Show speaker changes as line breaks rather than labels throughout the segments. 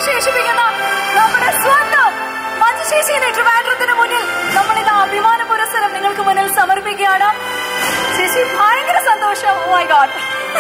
വിശേഷിപ്പിക്കുന്ന നമ്മുടെ സ്വന്തം മഞ്ജുശേഷിയുടെ ട്രിവാൻഡ്രത്തിന് മുന്നിൽ നമ്മൾ ഇത് അഭിമാന പുരസ്സരം നിങ്ങൾക്ക് മുന്നിൽ സമർപ്പിക്കുകയാണ് ചേച്ചി ഭയങ്കര സന്തോഷം ഓ മൈ ഗോഡ്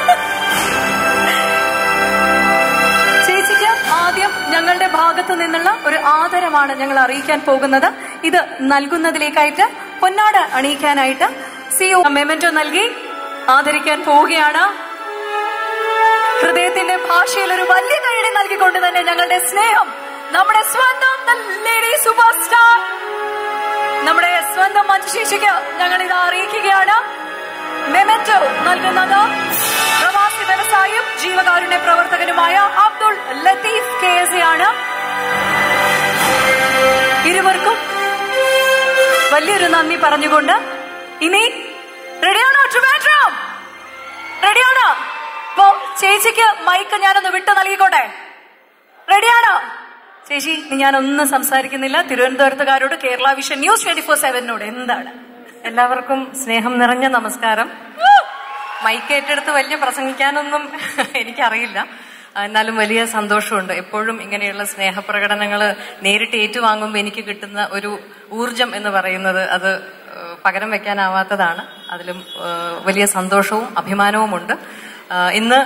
ചേച്ചിക്ക് ആദ്യം ഞങ്ങളുടെ ഭാഗത്തു നിന്നുള്ള ഒരു ആദരമാണ് ഞങ്ങൾ അറിയിക്കാൻ പോകുന്നത് ഇത് നൽകുന്നതിലേക്കായിട്ട് പൊന്നാട് അണിയിക്കാനായിട്ട് സിഒ മെമന്റോ നൽകി ആദരിക്കാൻ പോവുകയാണ് ഹൃദയത്തിന്റെ ഭാഷയിൽ ഒരു വലിയ കൈയടി നൽകിക്കൊണ്ട് തന്നെ ഞങ്ങളുടെ സ്നേഹം നമ്മുടെ സ്വന്തം ലേഡി സൂപ്പർ സ്റ്റാർ നമ്മുടെ സ്വന്തം മഞ്ജുശേഷിക്ക് ഞങ്ങൾ ഇത് അറിയിക്കുകയാണ് മെമന്റോ നൽകുന്നത് പ്രവാസി വ്യവസായിയും ജീവകാരുണ്യ പ്രവർത്തകനുമായ അബ്ദുൾ ലത്തീഫ് കെ എസ് ആണ് ഇരുവർക്കും വലിയൊരു നന്ദി പറഞ്ഞുകൊണ്ട് ഇനി റെഡിയാണോ ട്രിവാൻഡ്രം റെഡിയാണോ അപ്പോ ചേച്ചിക്ക് മൈക്ക് ഞാനൊന്ന് വിട്ടു നൽകിക്കോട്ടെ റെഡിയാണോ ചേച്ചി ഇനി ഞാനൊന്നും സംസാരിക്കുന്നില്ല തിരുവനന്തപുരത്തുകാരോട് Kerala vision news twenty four സെവനോട് എന്താണ്
എല്ലാവർക്കും സ്നേഹം നിറഞ്ഞ നമസ്കാരം മൈക്ക് ഏറ്റെടുത്ത് വലിയ പ്രസംഗിക്കാനൊന്നും എനിക്കറിയില്ല എന്നാലും വലിയ സന്തോഷമുണ്ട് എപ്പോഴും ഇങ്ങനെയുള്ള സ്നേഹപ്രകടനങ്ങൾ നേരിട്ട് ഏറ്റുവാങ്ങുമ്പോൾ എനിക്ക് കിട്ടുന്ന ഒരു ഊർജം എന്ന് പറയുന്നത് അത് ഏഹ്, പകരം വെക്കാനാവാത്തതാണ് അതിലും ഏഹ്, വലിയ സന്തോഷവും അഭിമാനവുമുണ്ട് ഏഹ്, ഇന്ന്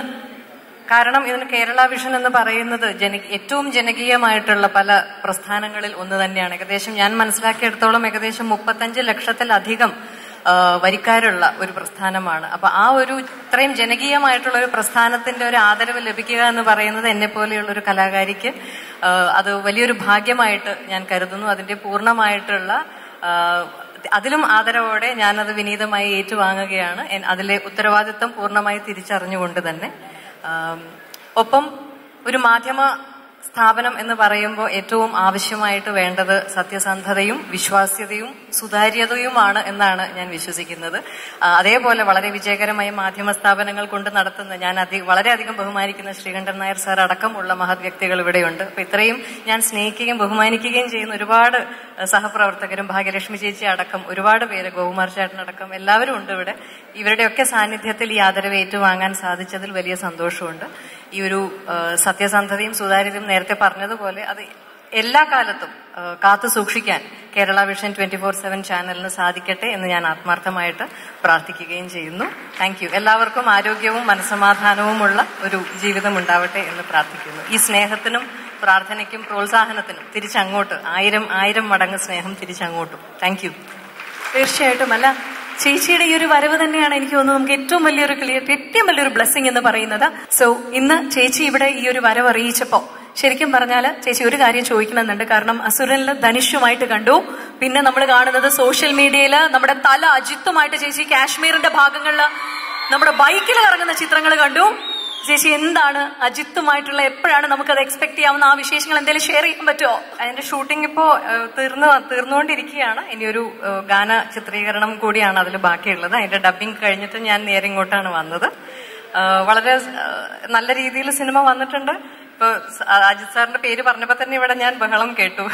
കാരണം ഇതിന് കേരള വിഷൻ എന്ന് പറയുന്നത് ജന ഏറ്റവും ജനകീയമായിട്ടുള്ള പല പ്രസ്ഥാനങ്ങളിൽ ഒന്ന് തന്നെയാണ് ഏകദേശം ഞാൻ മനസ്സിലാക്കിയെടുത്തോളം ഏകദേശം മുപ്പത്തഞ്ച് ലക്ഷത്തിലധികം ആ, വരിക്കാരുള്ള ഒരു പ്രസ്ഥാനമാണ് അപ്പൊ ആ ഒരു ഇത്രയും ജനകീയമായിട്ടുള്ള ഒരു പ്രസ്ഥാനത്തിന്റെ ഒരു ആദരവ് ലഭിക്കുക എന്ന് പറയുന്നത് എന്നെ പോലെയുള്ള ഒരു കലാകാരിക്ക് ആ, അത് വലിയൊരു ഭാഗ്യമായിട്ട് ഞാൻ കരുതുന്നു അതിന്റെ പൂർണ്ണമായിട്ടുള്ള ആ, അതിലും ആദരവോടെ ഞാനത് വിനീതമായി ഏറ്റുവാങ്ങുകയാണ് എൻ- അതിലെ ഉത്തരവാദിത്വം പൂർണ്ണമായി തിരിച്ചറിഞ്ഞുകൊണ്ട് തന്നെ ആം, ഒപ്പം ഒരു മാധ്യമ സ്ഥാപനം എന്ന് പറയുമ്പോൾ ഏറ്റവും ആവശ്യമായിട്ട് വേണ്ടത് സത്യസന്ധതയും വിശ്വാസ്യതയും സുതാര്യതയുമാണ് എന്നാണ് ഞാൻ വിശ്വസിക്കുന്നത് ആ, അതേപോലെ വളരെ വിജയകരമായ മാധ്യമ സ്ഥാപനങ്ങൾ കൊണ്ട് നടത്തുന്ന ഞാൻ അധി വളരെയധികം ബഹുമാനിക്കുന്ന ശ്രീകണ്ഠൻ നായർ സാർ അടക്കമുള്ള മഹത് വ്യക്തികൾ ഇവിടെയുണ്ട് അപ്പൊ ഇത്രയും ഞാൻ സ്നേഹിക്കുകയും ബഹുമാനിക്കുകയും ചെയ്യുന്ന ഒരുപാട് ആ, സഹപ്രവർത്തകരും ഭാഗ്യലക്ഷ്മി ചേച്ചി അടക്കം ഒരുപാട് പേര് ഗോകുമാർ ചേട്ടനടക്കം എല്ലാവരും ഉണ്ട് ഇവിടെ ഇവരുടെയൊക്കെ സാന്നിധ്യത്തിൽ ഈ ആദരവ് ഏറ്റുവാങ്ങാൻ സാധിച്ചതിൽ വലിയ സന്തോഷമുണ്ട് ഈ ഒരു ആ, സത്യസന്ധതയും സുതാര്യതയും നേരത്തെ പറഞ്ഞതുപോലെ അത് എല്ലാ കാലത്തും ആ, കാത്തു സൂക്ഷിക്കാൻ Kerala vision twenty four seven ചാനലിന് സാധിക്കട്ടെ എന്ന് ഞാൻ ആത്മാർത്ഥമായിട്ട് പ്രാർത്ഥിക്കുകയും ചെയ്യുന്നു താങ്ക് യു എല്ലാവർക്കും ആരോഗ്യവും മനസ്സമാധാനവുമുള്ള ഒരു ജീവിതം ഉണ്ടാവട്ടെ എന്ന് പ്രാർത്ഥിക്കുന്നു ഈ സ്നേഹത്തിനും പ്രാർത്ഥനയ്ക്കും പ്രോത്സാഹനത്തിനും തിരിച്ചങ്ങോട്ട് ആയിരം ആയിരം മടങ്ങ് സ്നേഹം തിരിച്ചങ്ങോട്ടും താങ്ക് യു
തീർച്ചയായിട്ടും അല്ല ചേച്ചിയുടെ ഈ ഒരു വരവ് തന്നെയാണ് എനിക്ക് തോന്നുന്നത് നമുക്ക് ഏറ്റവും വലിയൊരു ക്ലിയർ ഏറ്റവും വലിയൊരു ബ്ലെസ്സിങ് എന്ന് പറയുന്നത് സോ ഇന്ന് ചേച്ചി ഇവിടെ ഈ ഒരു വരവ് അറിയിച്ചപ്പോ ശരിക്കും പറഞ്ഞാൽ ചേച്ചി ഒരു കാര്യം ചോദിക്കണമെന്നുണ്ട് കാരണം അസുരനിൽ ധനുഷുമായിട്ട് കണ്ടു പിന്നെ നമ്മൾ കാണുന്നത് സോഷ്യൽ മീഡിയയിൽ നമ്മുടെ തല അജിത്തുമായിട്ട് ചേച്ചി കാശ്മീരിന്റെ ഭാഗങ്ങളിൽ നമ്മുടെ ബൈക്കിൽ കറങ്ങുന്ന ചിത്രങ്ങൾ കണ്ടു ചേച്ചി എന്താണ് അജിത്തുമായിട്ടുള്ള എപ്പോഴാണ് നമുക്കത് എക്സ്പെക്ട് ചെയ്യാവുന്ന ആ വിശേഷങ്ങൾ എന്തെങ്കിലും ഷെയർ ചെയ്യാൻ പറ്റുമോ
അതിന്റെ ഷൂട്ടിംഗ് ഇപ്പോ ഏഹ്, തീർന്നു തീർന്നുകൊണ്ടിരിക്കുകയാണ് ഇനിയൊരു ഏഹ്, ഗാന ചിത്രീകരണം കൂടിയാണ് അതിൽ ബാക്കിയുള്ളത് അതിന്റെ ഡബിങ് കഴിഞ്ഞിട്ട് ഞാൻ നേരെ ഇങ്ങോട്ടാണ് വന്നത് ഏഹ്, വളരെ ഏഹ്, നല്ല രീതിയിൽ സിനിമ വന്നിട്ടുണ്ട് ഇപ്പൊ സ- അജിത് സാറിന്റെ പേര് പറഞ്ഞപ്പോ തന്നെ ഇവിടെ ഞാൻ ബഹളം കേട്ടു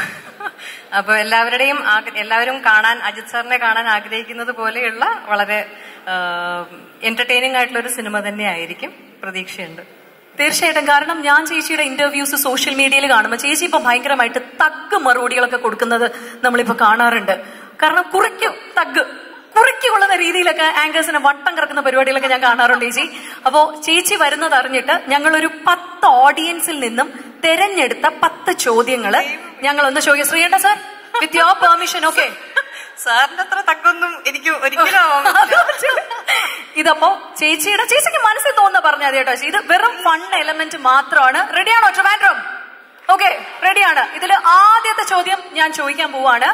അപ്പൊ എല്ലാവരുടെയും ആഗ്ര- എല്ലാവരും കാണാൻ അജിത് സാറിനെ കാണാൻ ആഗ്രഹിക്കുന്നത് പോലെയുള്ള വളരെ എന്റർടൈനിങ് ആയിട്ടുള്ള ഒരു സിനിമ തന്നെ ആയിരിക്കും പ്രതീക്ഷയുണ്ട്
തീർച്ചയായിട്ടും കാരണം ഞാൻ ചേച്ചിയുടെ ഇന്റർവ്യൂസ് സോഷ്യൽ മീഡിയയിൽ കാണുമ്പോൾ ചേച്ചി ഇപ്പൊ ഭയങ്കരമായിട്ട് തഗ് മറുപടികളൊക്കെ കൊടുക്കുന്നത് നമ്മളിപ്പോ കാണാറുണ്ട് കാരണം കുറിക്കും തഗ് കുറിക്ക് കൊള്ളുന്ന രീതിയിലൊക്കെ ആങ്കേഴ്സിനെ വട്ടം കിടക്കുന്ന പരിപാടികളൊക്കെ ഞാൻ കാണാറുണ്ട് ചേച്ചി അപ്പോ ചേച്ചി വരുന്നത് അറിഞ്ഞിട്ട് ഞങ്ങളൊരു പത്ത് ഓഡിയൻസിൽ നിന്നും തെരഞ്ഞെടുത്ത പത്ത് ചോദ്യങ്ങള് ഞങ്ങൾ ഒന്ന് ചോദിക്കാം ശ്രീയേട്ട sir with your permission okay
സാറിന്റെ അത്ര തക്കൊന്നും എനിക്ക് ഒരിക്കലും ആവാൻ പറ്റില്ല.
ഇതപ്പോ ചേച്ചിയുടെ ചേച്ചിക്ക് മനസ്സിൽ തോന്നുന്ന പറഞ്ഞാൽ മതി കേട്ടോ ചേച്ചി. ഇത് വെറും ഫൺ എലമെന്റ് മാത്രമാണ് റെഡിയാണോ ട്രിവാൻഡ്രം ഓക്കെ റെഡിയാണ് ഇതിൽ ആദ്യത്തെ ചോദ്യം ഞാൻ ചോദിക്കാൻ പോവാണ്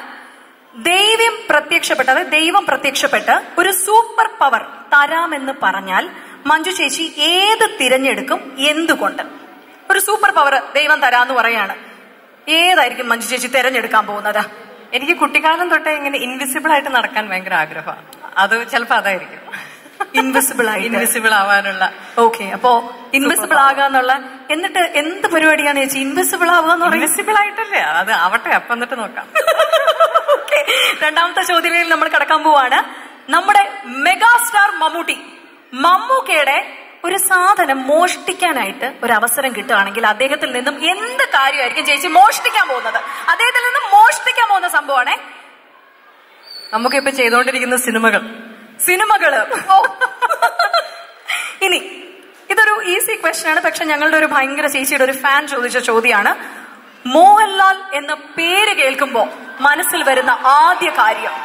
ദൈവം പ്രത്യക്ഷപ്പെട്ട് അതായത് ദൈവം പ്രത്യക്ഷപ്പെട്ട് ഒരു സൂപ്പർ പവർ തരാമെന്ന് പറഞ്ഞാൽ മഞ്ജു ചേച്ചി ഏത് തിരഞ്ഞെടുക്കും എന്തുകൊണ്ട് ഒരു സൂപ്പർ പവർ ദൈവം തരാന്ന് പറയാണ് ഏതായിരിക്കും മഞ്ജു ചേച്ചി തിരഞ്ഞെടുക്കാൻ പോകുന്നത്
എനിക്ക് കുട്ടിക്കാലം തൊട്ടേ ഇങ്ങനെ ഇൻവിസിബിൾ ആയിട്ട് നടക്കാൻ ഭയങ്കര ആഗ്രഹമാണ് അത് ചിലപ്പോ അതായിരിക്കും
ഇൻവിസിബിൾ ആയിട്ട്
ഇൻവിസിബിൾ ആവാനുള്ള
ഓക്കെ അപ്പോ ഇൻവിസിബിൾ ആകാന്നുള്ള എന്നിട്ട് എന്ത് പരിപാടിയാണ് ചേച്ചി ഇൻവിസിബിൾ ആവുക എന്ന് പറയുന്നത്
ഇൻവിസിബിൾ ആയിട്ടല്ലേ അത് ആവട്ടെ അപ്പൊ എന്നിട്ട് നോക്കാം
ഓക്കെ രണ്ടാമത്തെ ചോദ്യത്തിൽ നമ്മൾ കടക്കാൻ പോവാണ് നമ്മുടെ മെഗാസ്റ്റാർ മമ്മൂട്ടി മമ്മൂക്കയുടെ ഒരു സാധനം മോഷ്ടിക്കാനായിട്ട് ഒരു അവസരം കിട്ടുകയാണെങ്കിൽ അദ്ദേഹത്തിൽ നിന്നും എന്ത് കാര്യമായിരിക്കും ചേച്ചി മോഷ്ടിക്കാൻ പോകുന്നത് അദ്ദേഹത്തിൽ നിന്നും മോഷ്ടിക്കാൻ പോകുന്ന സംഭവമാണേ
നമുക്കിപ്പോ ചെയ്തുകൊണ്ടിരിക്കുന്ന സിനിമകൾ
സിനിമകള് ഓ. ഇനി ഇതൊരു ഈസി ക്വസ്റ്റ്യൻ ആണ് പക്ഷെ ഞങ്ങളുടെ ഒരു ഭയങ്കര ചേച്ചിയുടെ ഒരു ഫാൻ ചോദിച്ച ചോദ്യമാണ് മോഹൻലാൽ എന്ന പേര് കേൾക്കുമ്പോ മനസ്സിൽ വരുന്ന ആദ്യ കാര്യം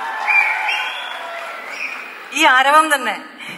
ഈ ആരവം തന്നെ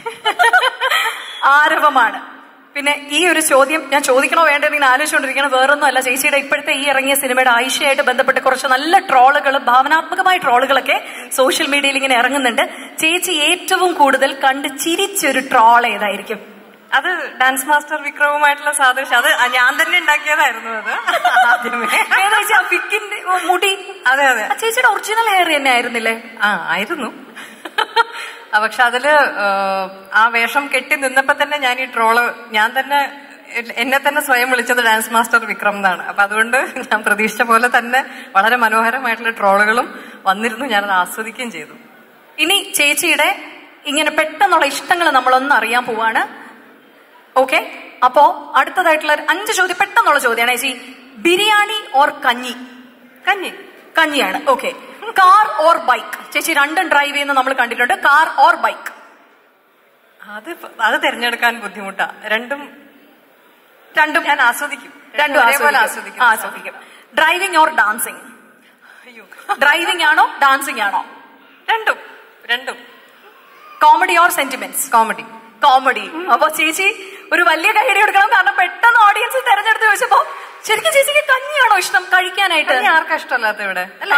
ആരവമാണ് പിന്നെ ഈ ഒരു ചോദ്യം ഞാൻ ചോദിക്കണോ വേണ്ടോ എന്ന് ഇങ്ങനെ ആലോചിച്ചുകൊണ്ടിരിക്കണം വേറൊന്നും അല്ല ചേച്ചിയുടെ ഇപ്പോഴത്തെ ഈ ഇറങ്ങിയ സിനിമയുടെ ആയിഷയായിട്ട് ബന്ധപ്പെട്ട് കുറച്ച് നല്ല ട്രോളുകൾ ഭാവനാത്മകമായ ട്രോളുകളൊക്കെ സോഷ്യൽ മീഡിയയിൽ ഇങ്ങനെ ഇറങ്ങുന്നുണ്ട് ചേച്ചി ഏറ്റവും കൂടുതൽ കണ്ട് ചിരിച്ചൊരു ട്രോൾ ഏതായിരിക്കും
അത് ഡാൻസ് മാസ്റ്റർ വിക്രവുമായിട്ടുള്ള സാദൃശ്യം അത് ഞാൻ തന്നെ ഉണ്ടാക്കിയതായിരുന്നു അത് ആദ്യമേ
ഏതാ ചേച്ചി ആ പിക്കിന്റെ ഓ, മുടി
അതെ അതെ
ആ ചേച്ചിയുടെ ഒറിജിനൽ ഹെയർ തന്നെ ആയിരുന്നില്ലേ
ആ ആയിരുന്നു ആ, പക്ഷെ അതില് ആ, ആ വേഷം കെട്ടി നിന്നപ്പോ തന്നെ ഞാൻ ഈ ട്രോള് ഞാൻ തന്നെ എ- എന്നെ തന്നെ സ്വയം വിളിച്ചത് ഡാൻസ് മാസ്റ്റർ വിക്രം എന്നാണ് അപ്പൊ അതുകൊണ്ട് ഞാൻ പ്രതീക്ഷിച്ച പോലെ തന്നെ വളരെ മനോഹരമായിട്ടുള്ള ട്രോളുകളും വന്നിരുന്നു ഞാനത് ആസ്വദിക്കുകയും ചെയ്തു
ഇനി ചേച്ചിയുടെ ഇങ്ങനെ പെട്ടെന്നുള്ള ഇഷ്ടങ്ങൾ നമ്മളൊന്ന് അറിയാൻ പോവാണ് ഓക്കെ അപ്പോ അടുത്തതായിട്ടുള്ള ഒരു അഞ്ച് ചോദ്യം പെട്ടെന്നുള്ള ചോദ്യമാണ് ചേച്ചി ബിരിയാണി ഓർ കഞ്ഞി
കഞ്ഞി
കഞ്ഞിയാണ് ഓക്കെ കാർ ഓർ ബൈക്ക് ചേച്ചി രണ്ടും ഡ്രൈവ് ചെയ്യുന്ന നമ്മൾ കണ്ടിട്ടുണ്ട് കാർ ഓർ ബൈക്ക്
അത് ഇപ്പ- അത് തിരഞ്ഞെടുക്കാൻ ബുദ്ധിമുട്ടാ രണ്ടും
രണ്ടും
ഞാൻ ആസ്വദിക്കും
രണ്ടും
ഒരേപോലെ
ആസ്വദിക്കും ആസ്വദിക്കും ഡ്രൈവിംഗ് ഓർ ഡാൻസിങ്
അയ്യോ
ഡ്രൈവിംഗ് ആണോ ഡാൻസിങ് ആണോ
രണ്ടും രണ്ടും
comedy or sentiments
comedy
comedy അപ്പൊ ചേച്ചി ഒരു വലിയ കൈയടി കൊടുക്കണം കാരണം പെട്ടെന്ന് ഓഡിയൻസ് തെരഞ്ഞെടുത്ത് ചോദിച്ചപ്പോ ശരിക്കും ചേച്ചിക്ക് കഞ്ഞിയാണോ ഇഷ്ടം കഴിക്കാനായിട്ട്
കഞ്ഞി ആർക്കാ ഇഷ്ടമല്ലാത്ത ഇവിടെ അല്ലേ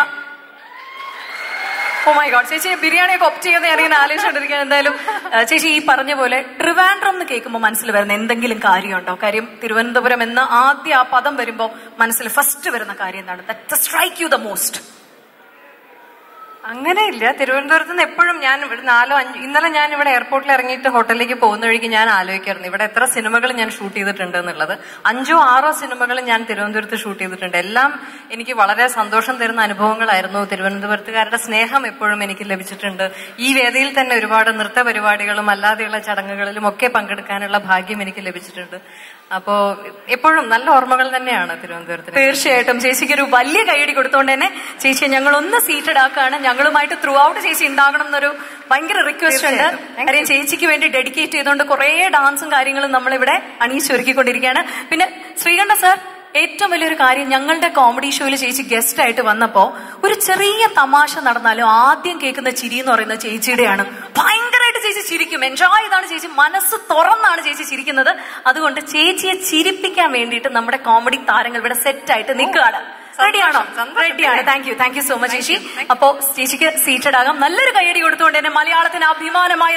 ഓ മൈ ഗോഡ് ചേച്ചി ബിരിയാണി ഒക്കെ ഒപ്റ്റ് ചെയ്യുന്ന ഞാനിങ്ങനെ ആലോചിച്ചുകൊണ്ടിരിക്കുകയാണ് എന്തായാലും ആ, ചേച്ചി ഈ പറഞ്ഞ പോലെ ട്രിവാൻഡ്രം എന്ന് കേൾക്കുമ്പോൾ മനസ്സിൽ വരുന്ന എന്തെങ്കിലും കാര്യമുണ്ടോ കാര്യം തിരുവനന്തപുരം എന്ന ആദ്യ ആ പദം വരുമ്പോൾ മനസ്സിൽ ഫസ്റ്റ് വരുന്ന കാര്യം എന്താണ് that strike you the most
അങ്ങനെയില്ല തിരുവനന്തപുരത്ത് നിന്ന് എപ്പോഴും ഞാൻ ഇവിടെ നാലോ അഞ്ച് ഇന്നലെ ഞാൻ ഇവിടെ എയർപോർട്ടിൽ ഇറങ്ങിയിട്ട് ഹോട്ടലിലേക്ക് പോകുന്ന വഴിക്ക് ഞാൻ ആലോചിക്കായിരുന്നു ഇവിടെ എത്ര സിനിമകൾ ഞാൻ ഷൂട്ട് ചെയ്തിട്ടുണ്ട് എന്നുള്ളത് അഞ്ചോ ആറോ സിനിമകൾ ഞാൻ തിരുവനന്തപുരത്ത് ഷൂട്ട് ചെയ്തിട്ടുണ്ട് എല്ലാം എനിക്ക് വളരെ സന്തോഷം തരുന്ന അനുഭവങ്ങളായിരുന്നു തിരുവനന്തപുരത്തുകാരുടെ സ്നേഹം എപ്പോഴും എനിക്ക് ലഭിച്ചിട്ടുണ്ട് ഈ വേദിയിൽ തന്നെ ഒരുപാട് നൃത്ത പരിപാടികളും അല്ലാതെയുള്ള ചടങ്ങുകളിലും ഒക്കെ പങ്കെടുക്കാനുള്ള ഭാഗ്യം എനിക്ക് ലഭിച്ചിട്ടുണ്ട് അപ്പോ എപ്പോഴും നല്ല ഓർമ്മകൾ തന്നെയാണ് തിരുവനന്തപുരത്തിന്
തീർച്ചയായിട്ടും ചേച്ചിക്ക് ഒരു വലിയ കൈയടി കൊടുത്തോണ്ട് തന്നെ ചേച്ചിയെ ഞങ്ങൾ ഒന്ന് സീറ്റഡ് ആക്കാണ് ഞങ്ങളുമായിട്ട് ത്രൂ ഔട്ട് ചേച്ചി ഉണ്ടാകണം എന്നൊരു ഭയങ്കര റിക്വസ്റ്റ് ഉണ്ട്
തീർച്ചയായിട്ടും. Thank you.
കാര്യം ചേച്ചിക്ക് വേണ്ടി ഡെഡിക്കേറ്റ് ചെയ്തുകൊണ്ട് കുറേ ഡാൻസും കാര്യങ്ങളും നമ്മളിവിടെ അണിയിച്ചൊരുക്കിക്കൊണ്ടിരിക്കുകയാണ് പിന്നെ ശ്രീകണ്ഠ സർ ഏറ്റവും വലിയൊരു കാര്യം ഞങ്ങളുടെ കോമഡി ഷോയിൽ ചേച്ചി ഗസ്റ്റ് ആയിട്ട് വന്നപ്പോ ഒരു ചെറിയ തമാശ നടന്നാലും ആദ്യം കേൾക്കുന്ന ചിരി എന്ന് പറയുന്നത് ചേച്ചിയുടെയാണ് ഭയങ്കരമായിട്ട് ചേച്ചി ചിരിക്കും എൻജോയ് ചെയ്താണ് ചേച്ചി മനസ്സ് തുറന്നാണ് ചേച്ചി ചിരിക്കുന്നത് അതുകൊണ്ട് ചേച്ചിയെ ചിരിപ്പിക്കാൻ വേണ്ടിയിട്ട് നമ്മുടെ കോമഡി താരങ്ങൾ ഇവിടെ സെറ്റ് ആയിട്ട് നിൽക്കുകയാണ് റെഡിയാണോ
സന്തോഷം.
റെഡിയാണ് thank you thank you so much ചേച്ചി അപ്പോ ചേച്ചിക്ക് സീറ്റഡ് ആകാം നല്ലൊരു കൈയടി കൊടുത്തുകൊണ്ട് തന്നെ മലയാളത്തിന് അഭിമാനമായ